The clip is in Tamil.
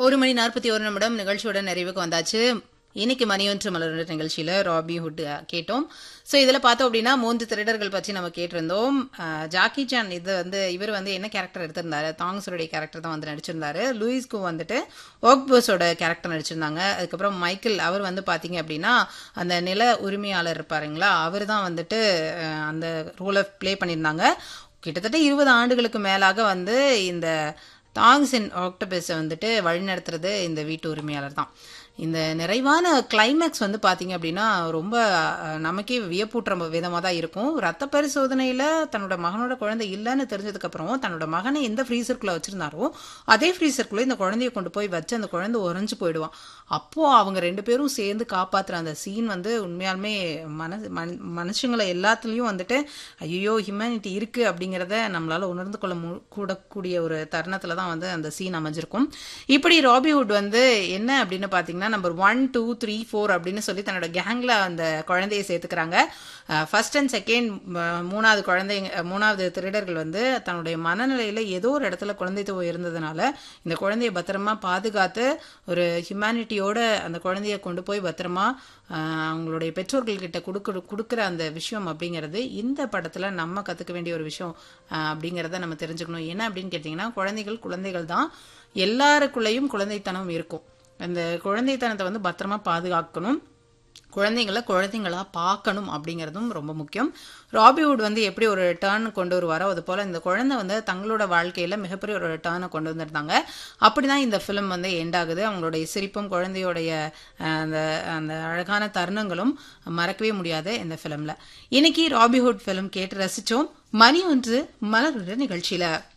ஒரு மணி நாற்பத்தி ஒரு நிமிடம் நிகழ்ச்சியோட நிறைவுக்கு வந்தாச்சு இன்னைக்கு மணியொன்று மலர் நிகழ்ச்சியில ராபி ஹுட் கேட்டோம் ஸோ இதில் பார்த்தோம் அப்படின்னா மூன்று திருடர்கள் பற்றி நம்ம கேட்டிருந்தோம் அஹ், ஜாக்கி சான் இது வந்து இவர் வந்து என்ன கேரக்டர் எடுத்திருந்தாரு தாங்ஸருடைய கேரக்டர் தான் வந்து நடிச்சிருந்தாரு லூயிஸ்க்கு வந்துட்டு ஓக்போஸோட கேரக்டர் நடிச்சிருந்தாங்க அதுக்கப்புறம் மைக்கேல் அவர் வந்து பார்த்தீங்க அப்படின்னா அந்த நில உரிமையாளர் இருப்பாருங்களா அவர் தான் வந்துட்டு அஹ், அந்த ரோலை ப்ளே பண்ணியிருந்தாங்க கிட்டத்தட்ட இருபது ஆண்டுகளுக்கு மேலாக வந்து இந்த தாங்ஸ் இன் ஆக்டோபஸை வந்துட்டு வழிநடத்துறது இந்த வீட்டு உரிமையாளர் தான் இந்த நிறைவான கிளைமேக்ஸ் வந்து பார்த்தீங்க அப்படின்னா ரொம்ப அஹ், நமக்கே வியப்பூட்டுற விதமாக தான் இருக்கும் ரத்த பரிசோதனையில் தன்னோட மகனோட குழந்தை இல்லைன்னு தெரிஞ்சதுக்கப்புறம் தன்னோட மகனை எந்த ஃப்ரீசருக்குள்ளே வச்சிருந்தாரோ அதே ஃப்ரீசருக்குள்ளே இந்த குழந்தைய கொண்டு போய் வச்சு அந்த குழந்தை உறைஞ்சு போயிடுவான் அப்போது அவங்க ரெண்டு பேரும் சேர்ந்து காப்பாற்றுற அந்த சீன் வந்து உண்மையாலுமே மனசு மனு- மனுஷங்களை எல்லாத்துலேயும் வந்துட்டு ஐயோ ஹியூமனிட்டி இருக்குது அப்படிங்கிறத நம்மளால் உணர்ந்து கொள்ள மு- கூடக்கூடிய ஒரு தருணத்தில் தான் வந்து அந்த சீன் அமைஞ்சிருக்கும் இப்படி ராபிவுட் வந்து என்ன அப்படின்னு பார்த்தீங்கன்னா number one two three four அப்படின்னு சொல்லி தன்னோட கேங்கில் அந்த குழந்தைய சேர்த்துக்கிறாங்க ஃபர்ஸ்ட் அண்ட் செகண்ட் மூணாவது குழந்தைங்க அஹ், மூணாவது திருடர்கள் வந்து தன்னுடைய மனநிலையில் ஏதோ ஒரு இடத்துல குழந்தைத்துவம் இருந்ததுனால இந்த குழந்தைய பத்திரமா பாதுகாத்து ஒரு ஹியூமனிட்டியோட அந்த குழந்தைய கொண்டு போய் பத்திரமா அஹ், அவங்களுடைய பெற்றோர்கள்கிட்ட கொடுக்குற கொடுக்குற அந்த விஷயம் அப்படிங்கிறது இந்த படத்தில் நம்ம கற்றுக்க வேண்டிய ஒரு விஷயம் அஹ், அப்படிங்கிறத நம்ம தெரிஞ்சுக்கணும் என்ன அப்படின்னு கேட்டிங்கன்னா குழந்தைகள் குழந்தைகள் தான் எல்லாருக்குள்ளேயும் குழந்தைத்தனம் இருக்கும் அந்த குழந்தைத்தனத்தை வந்து பத்திரமா பாதுகாக்கணும் குழந்தைங்கள குழந்தைங்களா பார்க்கணும் அப்படிங்கிறதும் ரொம்ப முக்கியம் ராபிவுட் வந்து எப்படி ஒரு டேர்ன் கொண்டு வருவாரோ அது போல் இந்த குழந்தை வந்து தங்களோட வாழ்க்கையில் மிகப்பெரிய ஒரு டேர்னை கொண்டு வந்திருந்தாங்க அப்படி தான் இந்த ஃபிலிம் வந்து எண்ட் ஆகுது அவங்களுடைய சிரிப்பும் குழந்தையோடைய அஹ், அந்த அந்த அழகான தருணங்களும் மறக்கவே முடியாது இந்த ஃபிலிமில் இன்னைக்கு ராபிஹுட் ஃபிலிம் கேட்டு ரசித்தோம் மணி ஒன்று மலருடைய நிகழ்ச்சியில்